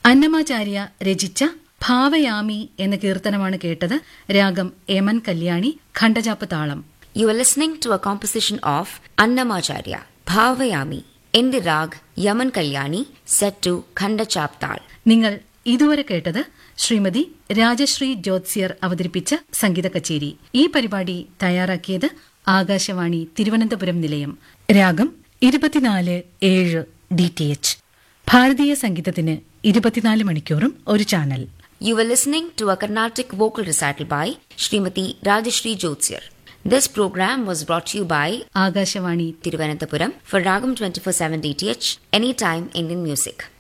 അന്നമാചാര്യ രചിച്ച ഭാവയാമി എന്ന കീർത്തനമാണ് കേട്ടത് രാഗം യമൻ കല്യാണി ഖണ്ഡജാപ്പ് താളം You are listening to a composition of Annamacharya, Bhavayami, in the rag Yaman Kalyani, set to Khanda Chaptal. നിങ്ങൾ ഇതുവരെ കേട്ടത് ശ്രീമതി രാജശ്രീ ജ്യോത്സ്യർ അവതരിപ്പിച്ച സംഗീത കച്ചേരി ഈ പരിപാടി തയ്യാറാക്കിയത് ആകാശവാണി തിരുവനന്തപുരം നിലയം രാഗം ഇരുപത്തിനാല് ഏഴ് ഡി ടി എച്ച് ഭാരതീയ സംഗീതത്തിന് ഇരുപത്തിനാല് മണിക്കൂറും ഒരു channel You were listening to a Carnatic vocal recital by Srimati Rajashri Jyotsir. This program was brought to you by Akashvani Tiruvananthapuram for Ragam 24/7 DTH, Anytime Indian Music.